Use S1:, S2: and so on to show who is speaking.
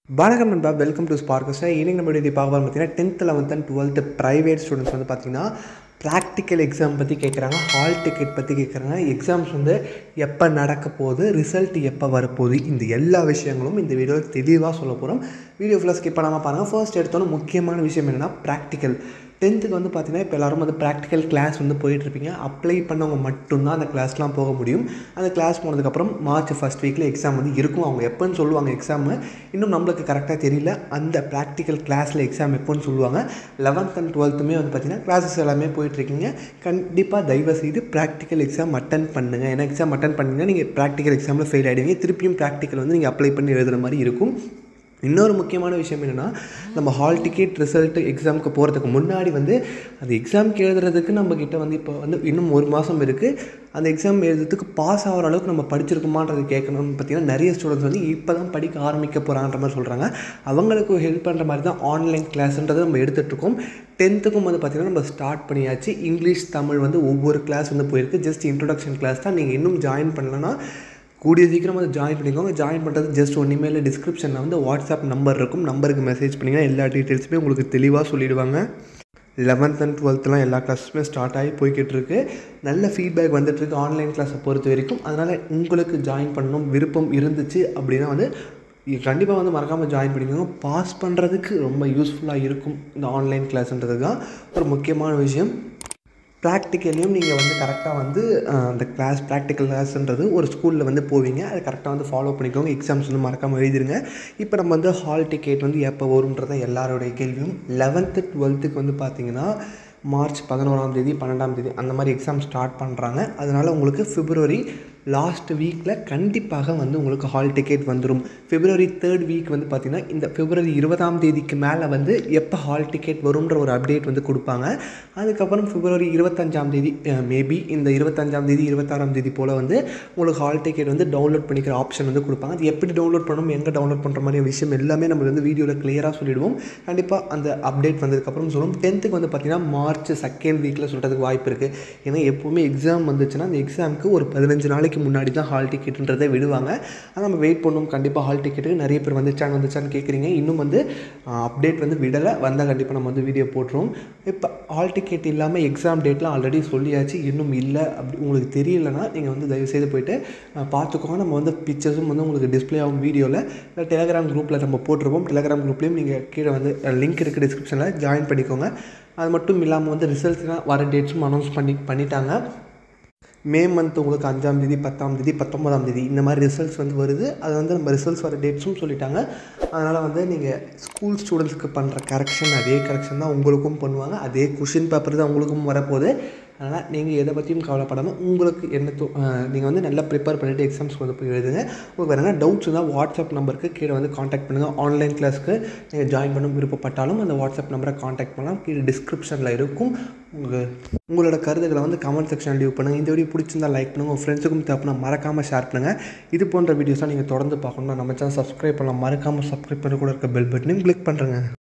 S1: வணக்கம் நண்பா welcome to ஸ்பார்க்கஸ் இன்னைக்கு நம்ம இது பார்க்க போகிறோம் பார்த்தீங்கன்னா tenth eleventh and twelfth private students வந்து பார்த்தீங்கன்னா ப்ராக்டிக்கல் எக்ஸாம் பற்றி கேட்குறாங்க ஹால் டிக்கெட் பற்றி கேட்குறாங்க எக்ஸாம்ஸ் வந்து எப்போ நடக்க போகுது ரிசல்ட் எப்போ வரப்போகுது இந்த எல்லா விஷயங்களும் இந்த வீடியோவில் தெளிவாக சொல்ல போகிறோம் வீடியோ ஃபுல்லாக ஸ்கிப் பண்ணாமல் பாருங்கள் ஃபர்ஸ்ட் எடுத்தோன்னே முக்கியமான விஷயம் என்னென்னா ப்ராக்டிக்கல் டென்த்துக்கு வந்து பார்த்தீங்கன்னா இப்போ எல்லோரும் வந்து ப்ராக்டிக்கல் கிளாஸ் வந்து போயிட்டுருப்பீங்க அப்ளை பண்ணவங்க மட்டும்தான் அந்த கிளாஸ்லாம் போக முடியும் அந்த கிளாஸ் போனதுக்கப்புறம் மார்ச் ஃபஸ்ட் வீக்கில் எக்ஸாம் வந்து இருக்கும் அவங்க எப்போன்னு சொல்லுவாங்க எக்ஸாமு இன்னும் நம்மளுக்கு கரெக்டாக தெரியல அந்த ப்ராக்டிக்கல் கிளாஸில் எக்ஸாம் எப்போன்னு சொல்லுவாங்க லெவன்த் அண்ட் டுவெல்த்துமே வந்து பார்த்தீங்கன்னா கிளாஸஸ் எல்லாமே போயிட்டுருக்கீங்க கண்டிப்பாக தயவு செய்து ப்ராக்டிக்கல் எக்ஸாம் அட்டன் பண்ணுங்கள் ஏன்னா எக்ஸாம் அட்டன் பண்ணிங்கன்னா நீங்கள் ப்ராக்டிக்கல் எக்ஸாமில் ஃபெயில் ஆகிடுவீங்க திருப்பியும் ப்ராக்டிக்கல் வந்து நீங்கள் அப்ளை பண்ணி எழுதுகிற மாதிரி இருக்கும் இன்னொரு முக்கியமான விஷயம் என்னென்னா நம்ம ஹால் டிக்கெட் ரிசல்ட்டு எக்ஸாமுக்கு போகிறதுக்கு முன்னாடி வந்து அந்த எக்ஸாமுக்கு எழுதுறதுக்கு நம்மக்கிட்ட வந்து இப்போ வந்து இன்னும் ஒரு மாதம் இருக்குது அந்த எக்ஸாம் எழுதுறதுக்கு பாஸ் ஆகிற அளவுக்கு நம்ம படிச்சிருக்குமான்றது கேட்கணும்னு பார்த்தீங்கன்னா நிறைய ஸ்டூடெண்ட்ஸ் வந்து இப்போ தான் படிக்க ஆரம்பிக்க போகிறான்ற மாதிரி சொல்கிறாங்க அவங்களுக்கு ஹெல்ப் பண்ணுற மாதிரி தான் ஆன்லைன் கிளாஸ்ன்றதை நம்ம எடுத்துகிட்ருக்கோம் டென்த்துக்கும் வந்து பார்த்திங்கன்னா நம்ம ஸ்டார்ட் பண்ணியாச்சு இங்கிலீஷ் தமிழ் வந்து ஒவ்வொரு கிளாஸ் வந்து போயிருக்கு ஜஸ்ட் இன்ட்ரொடக்ஷன் கிளாஸ் தான் நீங்கள் இன்னும் ஜாயின் பண்ணலன்னா கூடிய சீக்கிரம் வந்து ஜாயின் பண்ணிக்கோங்க ஜாயின் பண்ணுறது ஜஸ்ட் ஒன்றுமே இல்லை டிஸ்கிரிப்ஷனில் வந்து வாட்ஸ்அப் நம்பர் இருக்கும் நம்பருக்கு மெசேஜ் பண்ணிங்கன்னா எல்லா டீட்டெயில்ஸுமே உங்களுக்கு தெளிவாக சொல்லிடுவாங்க லெவன்த் அண்ட் டுவெல்த்லாம் எல்லா கிளாஸுமே ஸ்டார்ட் ஆகி போய்கிட்டு இருக்கு நல்ல ஃபீட்பேக் வந்துட்டுருக்கு ஆன்லைன் கிளாஸை பொறுத்த வரைக்கும் அதனால் உங்களுக்கு ஜாயின் பண்ணணும் விருப்பம் இருந்துச்சு அப்படின்னா வந்து கண்டிப்பாக வந்து மறக்காமல் ஜாயின் பண்ணிக்கோங்க பாஸ் பண்ணுறதுக்கு ரொம்ப யூஸ்ஃபுல்லாக இருக்கும் இந்த ஆன்லைன் கிளாஸ்ன்றது தான் ஒரு முக்கியமான விஷயம் ப்ராக்டிக்கலையும் நீங்கள் வந்து கரெக்டாக வந்து அந்த கிளாஸ் ப்ராக்டிக்கல் கிளாஸ்ன்றது ஒரு ஸ்கூலில் வந்து போவீங்க அதை கரெக்டாக வந்து ஃபாலோ பண்ணிக்கோங்க எக்ஸாம்ஸ் வந்து மறக்காமல் எழுதிருங்க இப்போ நம்ம வந்து ஹால் டிக்கெட் வந்து எப்போ வரும்ன்றத எல்லாரோடைய கேள்வியும் லெவன்த்து டுவெல்த்துக்கு வந்து பார்த்தீங்கன்னா மார்ச் பதினோராம் தேதி பன்னெண்டாம் தேதி அந்த மாதிரி எக்ஸாம் ஸ்டார்ட் பண்ணுறாங்க அதனால் உங்களுக்கு பிப்ரவரி லாஸ்ட் வீக்கில் கண்டிப்பாக வந்து உங்களுக்கு ஹால் டிக்கெட் வந்துடும் பிப்ரவரி தேர்ட் வீக் வந்து பார்த்திங்கன்னா இந்த பிப்ரவரி இருபதாம் தேதிக்கு மேலே வந்து எப்போ ஹால் டிக்கெட் வரும்ன்ற ஒரு அப்டேட் வந்து கொடுப்பாங்க அதுக்கப்புறம் பிப்ரவரி இருபத்தஞ்சாம் தேதி மேபி இந்த இருபத்தஞ்சாம் தேதி இருபத்தாறாம் தேதி போல் வந்து உங்களுக்கு ஹால் டிக்கெட் வந்து டவுன்லோட் பண்ணிக்கிற ஆப்ஷன் வந்து கொடுப்பாங்க அது எப்படி டவுன்லோட் பண்ணணும் எங்கே டவுன்லோட் பண்ணுற மாதிரி விஷயம் எல்லாமே நம்ம வந்து வீடியோவில் கிளியராக சொல்லிவிடுவோம் கண்டிப்பாக அந்த அப்டேட் வந்ததுக்கப்புறம் சொல்லுவோம் டென்த்துக்கு வந்து பார்த்திங்கன்னா மார்ச் செகண்ட் வீக்கில் சொல்கிறதுக்கு வாய்ப்பு இருக்குது ஏன்னா எப்போவுமே எக்ஸாம் வந்துச்சுன்னா அந்த எக்ஸாமுக்கு ஒரு பதினஞ்சு நாளைக்கு முன்னாடி தான் ஹால் டிக்கெட்டுன்றதை விடுவாங்க ஆனால் நம்ம வெயிட் பண்ணுவோம் கண்டிப்பாக ஹால் டிக்கெட்டுக்கு நிறைய பேர் வந்துச்சான்னு வந்துச்சான்னு கேட்குறீங்க இன்னும் வந்து அப்டேட் வந்து விடலை வந்தால் கண்டிப்பாக நம்ம வந்து வீடியோ போட்டுருவோம் இப்போ ஹால் டிக்கெட் இல்லாமல் எக்ஸாம் டேட்லாம் ஆல்ரெடி சொல்லியாச்சு இன்னும் இல்லை அப்படி உங்களுக்கு தெரியலனா நீங்கள் வந்து தயவுசெய்து போயிட்டு பார்த்துக்கோங்க நம்ம வந்து பிக்சர்ஸும் வந்து உங்களுக்கு டிஸ்பிளே ஆகும் வீடியோவில் டெலகிராம் குரூப்பில் நம்ம போட்டிருப்போம் டெலகிராம் குரூப்லேயும் நீங்கள் கீழே வந்து லிங்க் இருக்குது டிஸ்கிரிப்ஷனில் ஜாயின் பண்ணிக்கோங்க அது மட்டும் இல்லாமல் வந்து ரிசல்ட்ஸ்லாம் வர டேட்ஸும் அனௌன்ஸ் பண்ணி பண்ணிட்டாங்க மே மந்த் உங்களுக்கு அஞ்சாம் தேதி பத்தாம் தேதி பத்தொன்பதாம் தேதி இந்த மாதிரி ரிசல்ட்ஸ் வந்து வருது அது வந்து நம்ம ரிசல்ட்ஸ் வர டேட்ஸும் சொல்லிட்டாங்க அதனால் வந்து நீங்கள் ஸ்கூல் ஸ்டூடெண்ட்ஸ்க்கு பண்ணுற கரெக்ஷன் அதே கரெக்ஷன் தான் உங்களுக்கும் பண்ணுவாங்க அதே கொஷின் பேப்பர் தான் உங்களுக்கும் வரப்போகுது அதனால் நீங்கள் எதை பற்றியும் கவலைப்படாமல் உங்களுக்கு என்ன தோ நீங்கள் வந்து நல்லா ப்ரிப்பேர் பண்ணிவிட்டு எக்ஸாம்ஸ்க்கு வந்து போய் எழுதுங்க உங்களுக்கு வேறு என்ன டவுட்ஸ் இருந்தால் வாட்ஸ்அப் நம்பருக்கு கீழே வந்து காண்டாக்ட் பண்ணுங்கள் ஆன்லைன் கிளாஸ்க்கு நீங்கள் ஜாயின் பண்ண விருப்பப்பட்டாலும் அந்த வாட்ஸ்அப் நம்பரை காண்டாக்ட் பண்ணலாம் கீழே டிஸ்கிரிப்ஷனில் இருக்கும் உங்கள் உங்களோட கருத்துக்களை வந்து கமெண்ட் செக்ஷன் லீவ் பண்ணுங்கள் இந்த வீடியோ பிடிச்சிருந்தால் லைக் பண்ணுங்கள் உங்கள் ஃப்ரெண்ட்ஸுக்கும் தேவைன்னா மறக்காமல் ஷேர் பண்ணுங்கள் இது போன்ற வீடியோஸ்லாம் நீங்கள் தொடர்ந்து பார்க்கணும்னா நம்ம சேனல் சப்ஸ்கிரைப் பண்ணலாம் மறக்காமல் சப்ஸ்கிரைப் பண்ணி கூட இருக்க பெல் பட்டனையும் கிளிக் பண்ணுறேங்க